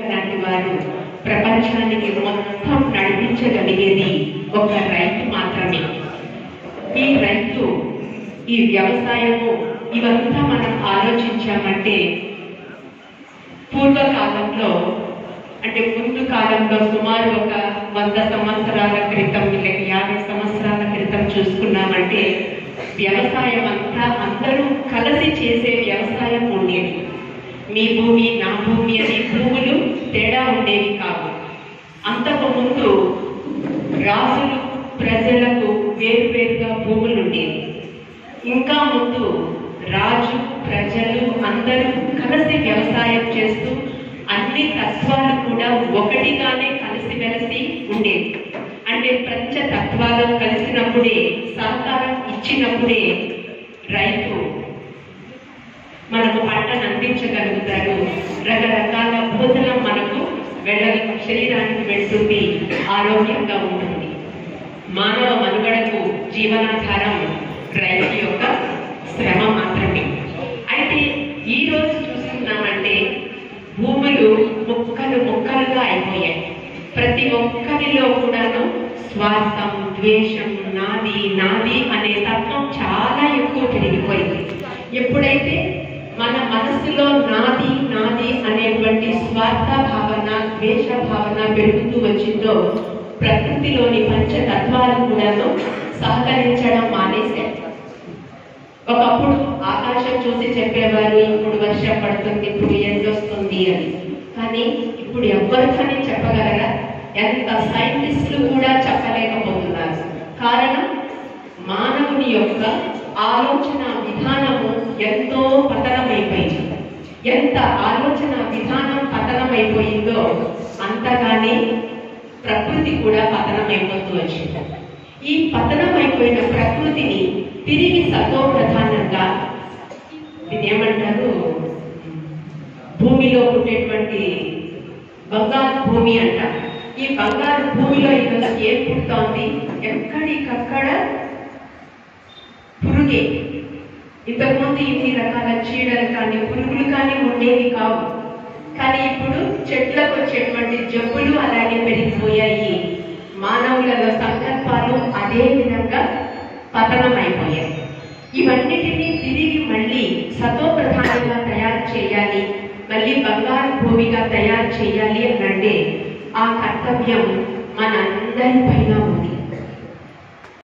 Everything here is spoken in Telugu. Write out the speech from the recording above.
లాంటి వారు ప్రపంచానికి మొత్తం నడిపించగలిగేది ఒక రైతు మాత్రమే ఈ రైతు ఈ వ్యవసాయము ఇవంతా మనం ఆలోచించామంటే పూర్వకాలంలో అంటే ముందు కాలంలో సుమారు ఒక వంద సంవత్సరాల క్రితం లేక యాభై సంవత్సరాల క్రితం చూసుకున్నామంటే వ్యవసాయం అంతా అందరూ కలిసి చేసే వ్యవసాయం ఉండేది మీ భూమి నా భూమి అనే భూములు తేడా ఉండేవి కావు అంతకు ముందు రాజులు ప్రజలకు వేరువేరుగా భూములు ఉండేవి ఇంకా ముందు రాజు ప్రజలు అందరూ కలిసి వ్యవసాయం చేస్తూ అన్ని తత్వాలు కూడా ఒకటిగానే కలిసిమెలిసి ఉండేవి అంటే పంచ తత్వాలు కలిసినప్పుడే సహకారం ఇచ్చినప్పుడే రైతు మనకు పంటను అందించగలుగుతారు రకరకాల భోజనం మనకు వెళ్ళ శరీరానికి వెళ్తుంది ఆరోగ్యంగా ఉంటుంది మానవ మనుగడకు జీవనాధారం రైతు యొక్క శ్రమ మాత్రమే అయితే ఈ రోజు చూస్తున్నామంటే భూములు ముక్కలు ముక్కలుగా అయిపోయాయి ప్రతి ఒక్కరిలో కూడాను స్వార్థం ద్వేషం నాది నాది అనే తత్వం చాలా ఎక్కువ పెరిగిపోయింది ఎప్పుడైతే మన మనసులో నాది నాది అనేటువంటి స్వార్థ భావన ద్వేష భావన పెరుగుతూ వచ్చిందో ప్రకృతిలోని పంచతత్వాలు కూడాను సహకరించడం మానేశాయి ఒకప్పుడు ఆకాశం చూసి చెప్పేవారు ఇప్పుడు వర్షం పడుతుంది ఇప్పుడు ఎండొస్తుంది అని కానీ ఇప్పుడు ఎవ్వరు కానీ చెప్పగలరా ఎంత సైంటిస్టులు కూడా చెప్పలేకపోతున్నారు కారణం మానవుని యొక్క ఆలోచన విధానము ఎంతో పతనమైపోయింది ఎంత ఆలోచన విధానం పతనమైపోయిందో అంతగానే ప్రకృతి కూడా పతనమైపోతూ వచ్చింది ఈ పతనమైపోయిన ప్రకృతిని తిరిగి సతో ప్రధానంగా ఇది ఏమంటారు భూమిలో ఉండేటువంటి బంగారు భూమి అంట ఈ బంగారు భూమిలో ఇవాళ ఏం పుడుతోంది ఎక్కడికక్కడ పురుగే ఇంతకుముందు ఇన్ని రకాల చీడలు కానీ పురుగులు కానీ ఉండేవి కావు కానీ ఇప్పుడు చెట్లకు వచ్చేటువంటి జబ్బులు అలాగే పెరిగిపోయాయి మానవులలో సంకల్పాలు అదే విధంగా పతనమైపోయాయి ఇవన్నిటినీ తిరిగి మళ్ళీ సతో ప్రధానంగా తయారు చేయాలి మళ్ళీ బంగారు భూమిగా తయారు చేయాలి అని అంటే ఆ కర్తవ్యం మనందరి పైన ఉంది